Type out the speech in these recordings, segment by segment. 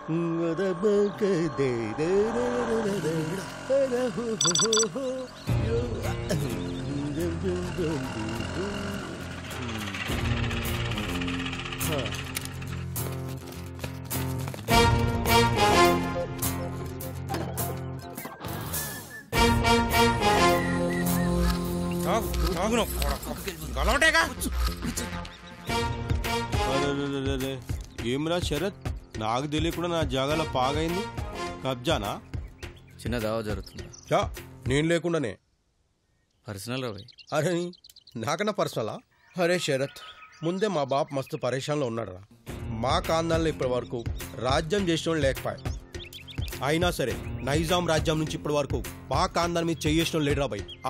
అరెరెరెరెరె. ఏమిరా శరత్ నాకు తెలియకుండా నా జాగాలో పాగైంది కబ్జానా చిన్న దావా జరుగుతుంది చా నేను లేకుండానే పర్సనల్ రా భయ్ అరే నాకన్నా పర్సనలా అరే శరత్ ముందే మా బాప్ మస్తు పరేషాన్లో ఉన్నాడురా మా కాందాల్లో ఇప్పటి వరకు రాజ్యం చేసిన వాళ్ళు లేకపోయా అయినా సరే నైజాం రాజ్యం నుంచి ఇప్పటి వరకు మా కాందాల మీద చేసిన లేడురా బై ఆ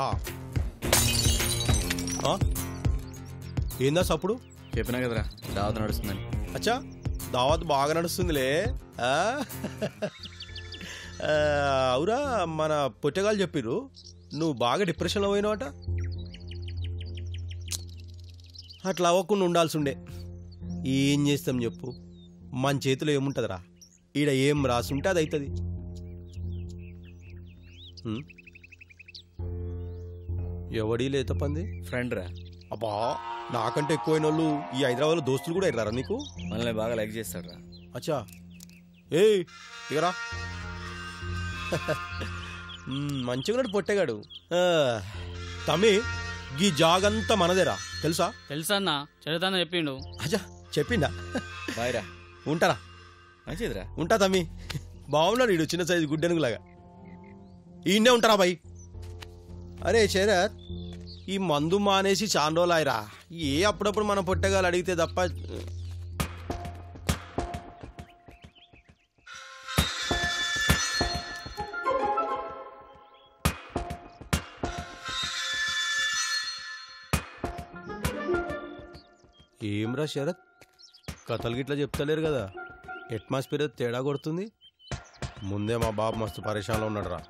ఆ? ఏందా సప్పుడు చెప్పినా కదరా దావత నడుస్తుందని అచ్చా దావత్ బాగా నడుస్తుందిలే ఆ? ఆ, అవురా మన పుట్టగాలు చెప్పిర్రు నువ్వు బాగా డిప్రెషన్లో పోయినావట అట్లా అవ్వకుండా ఉండాల్సి ఉండే ఏం చేస్తాం చెప్పు మన చేతిలో ఏముంటుందిరా ఈడ ఏం రాసుంటే అది అవుతుంది హ్మ్? ఎవడీ లేత పంది ఫ్రెండ్ రా అబ్బా నాకంటే ఎక్కువైన వాళ్ళు ఈ హైదరాబాద్లో దోస్తులు కూడా ఎర్రారా నీకు మనల్ని బాగా లైక్ చేస్తాడు రా అచ్చా ఏయ్ ఇగరా మంచిగా పొట్టేగాడు ఆ, తమ్మి గీ జాగంతా మనదేరా తెలుసా తెలుసన్నా చదువుతానని చెప్పిండు అచ్చా చెప్పిండా బాయ్ రా ఉంటారా మంచిదిరా ఉంటా తమ్మి బాగున్నాడు ఈడు చిన్న సైజు గుడ్డెనుగులాగా ఈయనే ఉంటారా బాయ్ అరే శరత్ ఈ మందు మానేసి చాలా రోజులు ఆయరా ఏ అప్పుడప్పుడు మనం పొట్టగాలు అడిగితే తప్ప ఏమ్రా శరత్ కథలు గిట్లా చెప్తలేరు కదా అట్మాస్ఫియర్ తేడా కొడుతుంది ముందే మా బాబు మస్తు పరేషాన్లో ఉన్నాడు రా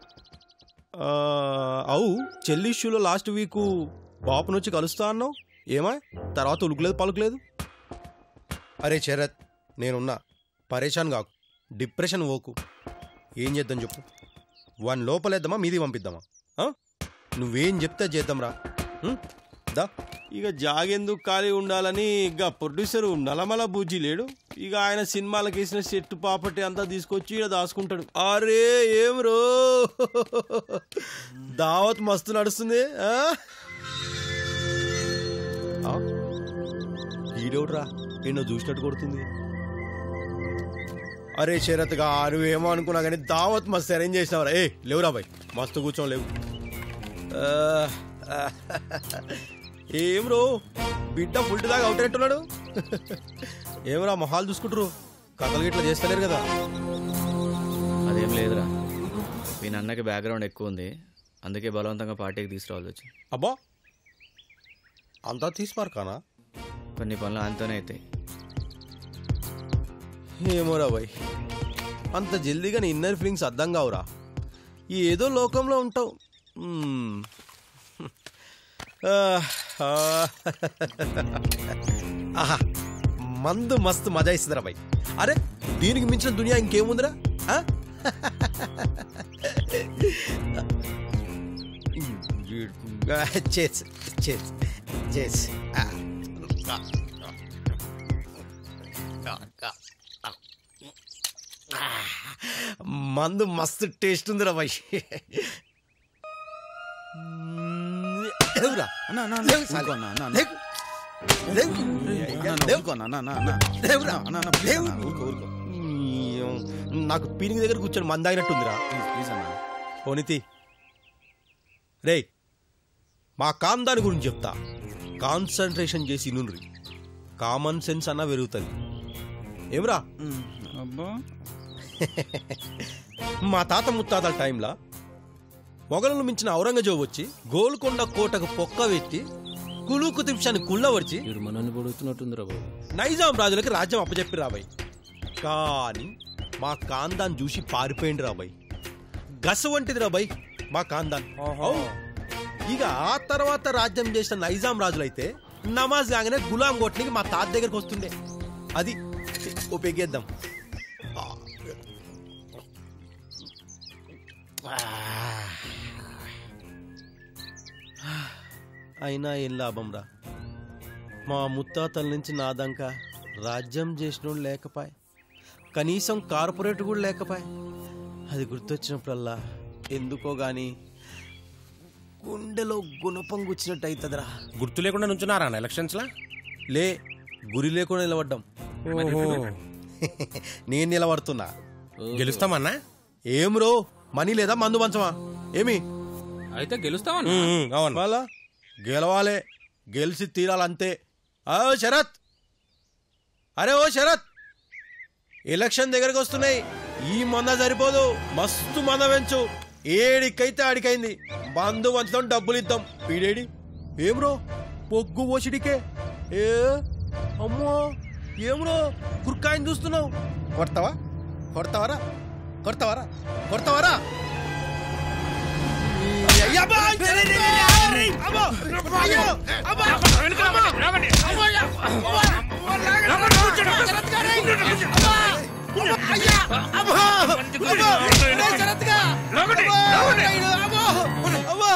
అవు చెల్లి ఇష్యూలో లాస్ట్ వీక్ బాపు నుంచి కలుస్తా అన్నావు ఏమా తర్వాత ఉలుకులేదు పలుకులేదు అరే శరత్ నేనున్నా పరేషాన్ కాకు డిప్రెషన్ ఓకు ఏం చేద్దాం చెప్పు వన్ లోపలేద్దామా మీది పంపిద్దామా ఆ? నువ్వేం చెప్తే చేద్దాంరా ఉం? దా ఇక జాగెందుకు ఖాళీ ఉండాలని ఇక ప్రొడ్యూసర్ నలమల బూజీ లేడు ఇక ఆయన సినిమాలకు వేసిన సెట్ పాపటి అంతా తీసుకొచ్చి ఇక్కడ దాచుకుంటాడు అరే ఏం రో దావత్ మస్తు నడుస్తుంది ఆ? ఆ? ఈడెవడ్రా ఎన్నో చూసినట్టు కొడుతుంది అరే శరత్గా నువ్వేమో అనుకున్నా కానీ దావత్ మస్తు అరేంజ్ చేసినావురా ఏ లేవురా బాయ్ మస్తు కూర్చోం లేవు ఆ, ఆ, ఏం రో బిడ్డ ఫుల్ దాకా అవుట్ అయినట్టున్నాడు ఏమరా మొహాలు చూసుకుంటారు కథలు గిట్లా చేస్తలేరు కదా అదేం లేదురా మీ నాన్నకి బ్యాక్గ్రౌండ్ ఎక్కువ ఉంది అందుకే బలవంతంగా పార్టీకి తీసుకురావాల్సి వచ్చింది అబ్బా అంతా తీసిపారు కానా కొన్ని పనులు ఆయనతోనే అవుతాయి ఏమోరా బాయ్ అంత జల్దీగా నీ ఇన్నర్ ఫీలింగ్స్ అర్థం కావురా ఈ ఏదో లోకంలో ఉంటావు మ్మ్. ఆ, ఆ. ఆహా మందు మస్తు మజా ఇస్తుందిరా బాయ్ అరే దీనికి మించిన దునియా ఇంకేముందిరా ఆ? చేస్ చేస్ చేస్ ఆ. మందు మస్తు టేస్ట్ ఉందిరా బాయ్ లేవురా అన్నా, అన్నా, లేవు ఊరుకో సాలే. అన్నా, అన్నా, అన్నా. లేవు. లేవు. అన్నా, అన్నా, లేవు. ఊరుకో అన్నా, అన్నా, అన్నా, అన్నా. లేవురా. అన్నా, అన్నా, ప్లీజ్ లేవు. అన్నా, ఊరుకో, ఊరుకో. నాకు పీనింగ్ దగ్గర కూర్చొని మంద అయినట్టుందిరా ప్లీజ్, ప్లీజ్ అన్నా. పోనితి రేయ్ మా కాందాని గురించి చెప్తా కాన్సన్ట్రేషన్ చేసి నుండ్రి కామన్ సెన్స్ అన్న పెరుగుతుంది ఏమ్రా అబ్బా మా తాత ముత్తాతల టైంలో మొఘలను మించిన ఔరంగజేబు వచ్చి గోల్కొండ కోటకు పొక్క పెట్టి కులు కుతింషాన్ని కుళ్ళవరిచి వీడు మనల్ని పొడుగుతున్నట్టుందిరా బాబు నైజాం రాజులకి రాజ్యం అప్పచెప్పి రాబాయ్ కానీ మా కాందాన్ చూసి పారిపోయింది రాబాయ్ గస వంటిది రాబాయ్ మా కాందాన్ అవు. ఇక ఆ తర్వాత రాజ్యం చేసిన నైజాం రాజులైతే నమాజ్ కాగానే గులాం కొట్టనికి మా తాత దగ్గరికి వస్తుండే అది ఉపయోగిద్దాం అయినా ఏం లాభం రా మా ముత్తాతల నుంచి నాదంకా రాజ్యం చేసినోడు లేకపాయ్ కనీసం కార్పొరేట్ కూడా లేకపాయ్ అది గుర్తొచ్చినప్పుడల్లా ఎందుకో గాని గుండెలో గుణపం గుచ్చినట్టు అవుతుందిరా గుర్తు లేకుండా నుంచున్నారా అన్న ఎలక్షన్స్ లా లే గురి లేకుండా నిలబడ్డాం నేను నిలబడుతున్నా గెలుస్తామన్నా ఏం రో మనీ లేదా మందు పంచమా ఏమి అయితే గెలుస్తామన్నా ఉమ్, ఉమ్, అవును మళ్ళా గెలవాలే గెలిచి తీరాలంతే ఆ శరత్ అరే ఓ శరత్ ఎలక్షన్ దగ్గరకు వస్తున్నాయి ఈ మంద సరిపోదు మస్తు మంద పెంచు ఏడికైతే ఆడికైంది మందు పంచుతాం డబ్బులు ఇద్దాం పీడేడి ఏం రో పొగ్గు పోసిడికే ఏ అమ్మో ఏం రో కుర్కాయని చూస్తున్నావు కొడతావా కొడతావరా కొడతావరా కొడతావరా అయ్యబ్బా! అబ్బో! అయ్యో! అబ్బా! అబ్బా!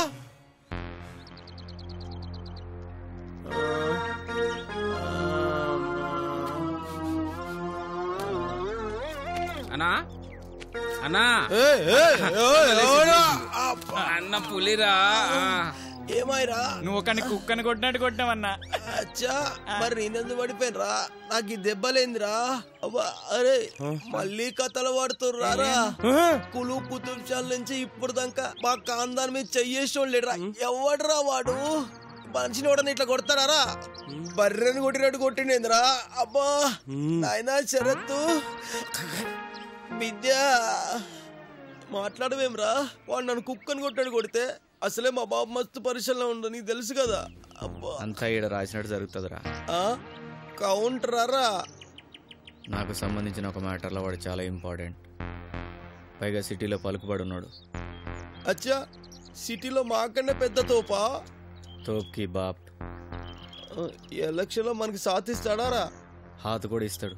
అన్నా అన్నా ఏయ్, ఏయ్, ఏయ్, ఎవరా? అన్న పులిరా ఏమైరా నువ్వు ఒకని కుక్కని కొట్టినట్టు కొట్టినావన్నా అచ్చా మరి నేనెందుకు పడిపోయినరా నాకు ఈ దెబ్బలేందిరా అబ్బా అరే మళ్ళీ కథలు పడుతుర్రారా కులు కుతుబ్షాల నుంచి ఇప్పుడు దాకా మా కాందాన్ మీద చెయ్యేసిన లేడరా ఎవడరా వాడు మనిషిని వాడని ఇట్లా కొడతారా బర్రెని కొట్టినట్టు కొట్టిండేందిరా అబ్బా నాయనా శరత్తు విద్య మాట్లాడవేమ్రా వాడు నన్ను కుక్కని కొట్టాడు కొడితే అసలే మా బాబు మస్తు పరిశీలన ఉండు నీకు తెలుసు కదా అబ్బా అంతా ఈడ రాసినట్టు జరుగుతుందిరా ఆ? కౌంటరారా నాకు సంబంధించిన ఒక మ్యాటర్లో వాడు చాలా ఇంపార్టెంట్ పైగా సిటీలో పలుకుబడి ఉన్నాడు అచ్చా సిటీలో మాకన్నా పెద్ద తోపా తోప్కి బాప్ ఆ, ఈ ఎలక్షన్ లో మనకి సాధిస్తాడారా హాత్ కూడా ఇస్తాడు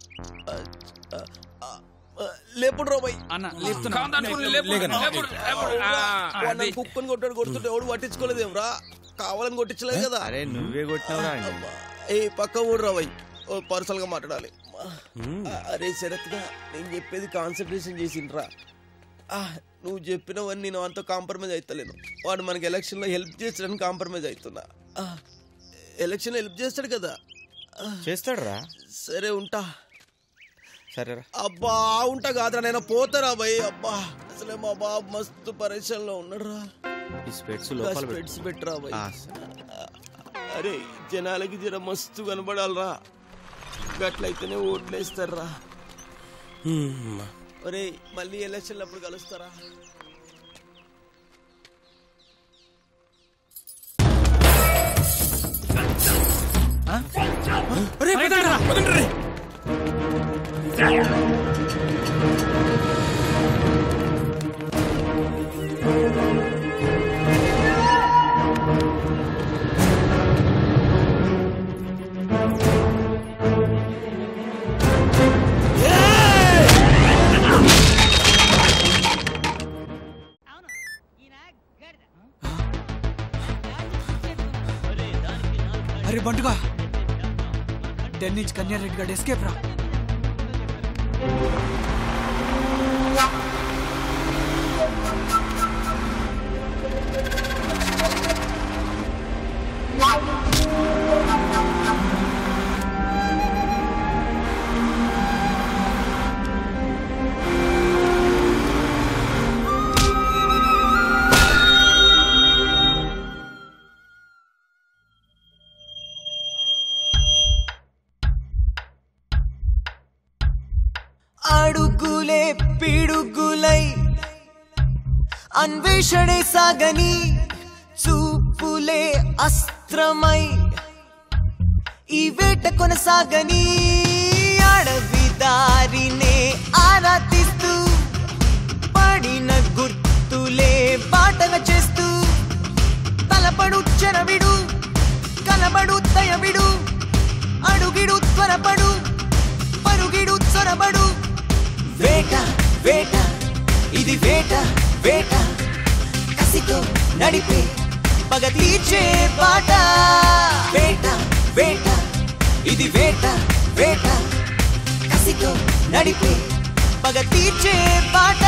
లేపుడు రోబై అన్న లేపుతున్నా కాంతాన్ని పులి లేపు, లేపు, లేపు. ఆ, అది. కుక్కని కొట్టాడు కొడుతుంటే ఎవడు పట్టించుకోలేదేమ్రా కావాలని కొట్టించలేదు కదా అరే నువ్వే కొట్టినవురా అండి అబ్బా. ఏ పక్క ఊరు రాబోయ్ ఓ పర్సనల్ గా మాట్లాడాలి ఆ, అరే శరత్ గా నేను చెప్పేది కాన్సన్ట్రేషన్ చేసిండ్రా ఆ, నువ్వు చెప్పినవన్నీ నేను అంత కాంప్రమైజ్ అవుతలేను వాడు మనకి ఎలక్షన్ లో హెల్ప్ చేస్తాడని కాంప్రమైజ్ అవుతున్నా ఆ, ఎలక్షన్ హెల్ప్ చేస్తాడు కదా ఆ, చేస్తాడురా సరే ఉంటా సరేరా అబ్బా ఉంటా కాదురా నేను పోతారా భయ్ అబ్బా అసలే మా బాబు మస్తు పరేషాన్లో ఉన్నాడు రా ఈ స్పెట్స్ లోపల పెట్టు. స్పెట్స్ పెట్టరా భయ్ ఆ, సరే. అరే జనాలకి జర మస్తు కనబడాలరా గట్లయితేనే ఓట్లేస్తారా ఉమ్, ఒరే మళ్ళీ ఎలక్షన్లు అప్పుడు కలుస్తారా అరే బంటుగా టెన్ నుంచి కన్యారెడ్డి గారు ఎస్కేప్ రా అడుగులే పిడుగులై అన్వేషణే సాగని చూపులే అస్త్రమై ఈ వేట కొనసాగని అడవి దారినే ఆరాధిస్తూ పడిన గుర్తులే బాటగా చేస్తూ తలపడు చెరవిడు కలబడు దయవిడు అడుగిడు త్వరపడు పరుగిడు చొరబడు వేట వేట ఇది వేట వేట కసితో నడిపే పగ తీర్చే బాట వేట వేట ఇది వేట వేట కసితో నడిపే పగ తీర్చే బాట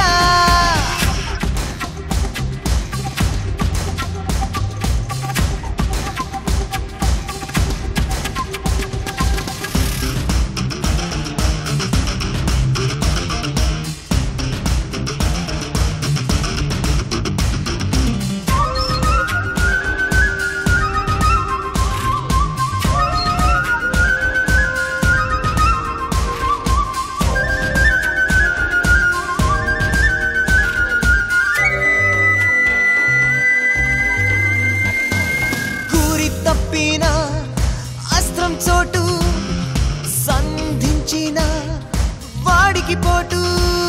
కూరి తప్పిన అస్త్రం చోటు సంధించిన వాడికి పోటు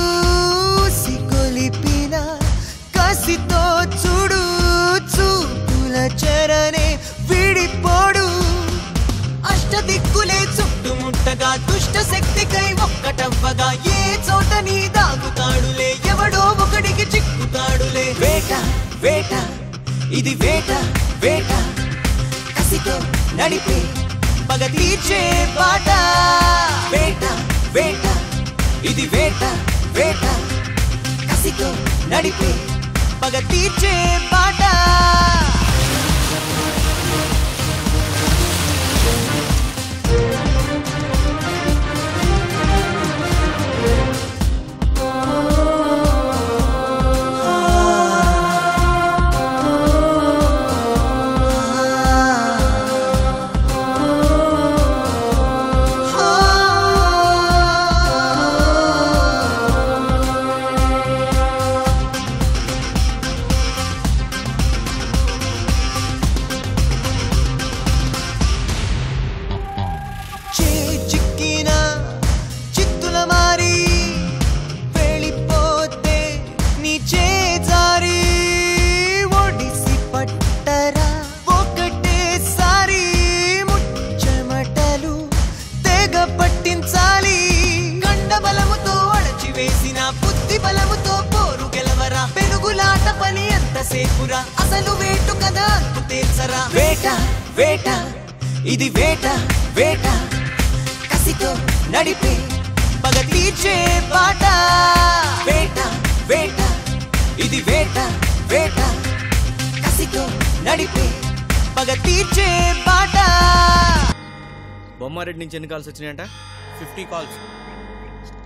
సిగొలిపిన కసితో చూడు చూపుల చెరనే విడిపోడు అష్టదిక్కులే చుట్టుముట్టగా దుష్ట శక్తికై ఒక్కటవ్వగా ఏ చోట నీ దాగుతాడులే ఎవడో ఒకడికి చిక్కుతాడులే వేట వేట ఇది వేట వేట కసితో నడిపే పగ తీర్చే బాట వేట వేట ఇది వేట వేట కసితో నడిపే పగ తీర్చే బాట చే చిక్కిన చిత్తుల మారి వెళ్ళిపోతే నీ చేజారి ఒడిసి పట్టరా ఒకటేసారి ముచ్చమటలు తెగ పట్టించాలి కండ బలముతో అణచివేసిన బుద్ధి బలముతో పోరు గెలవరా పెరుగులాట పని ఎంతసేపురా అసలు వేటు కదా అంతు తేల్చరా వేట వేట ఇది వేట వేట కసితో నడిపే పగ తీర్చే బాట వేట వేట ఇది వేట వేట కసితో నడిపే పగ తీర్చే బాట బొమ్మారెడ్డి నుంచి ఎన్ని కాల్స్ వచ్చినాయంట ఫిఫ్టీ కాల్స్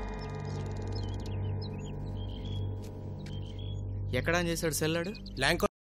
ఎక్కడ అని చేశాడు సెల్లాడు ల్యాంక్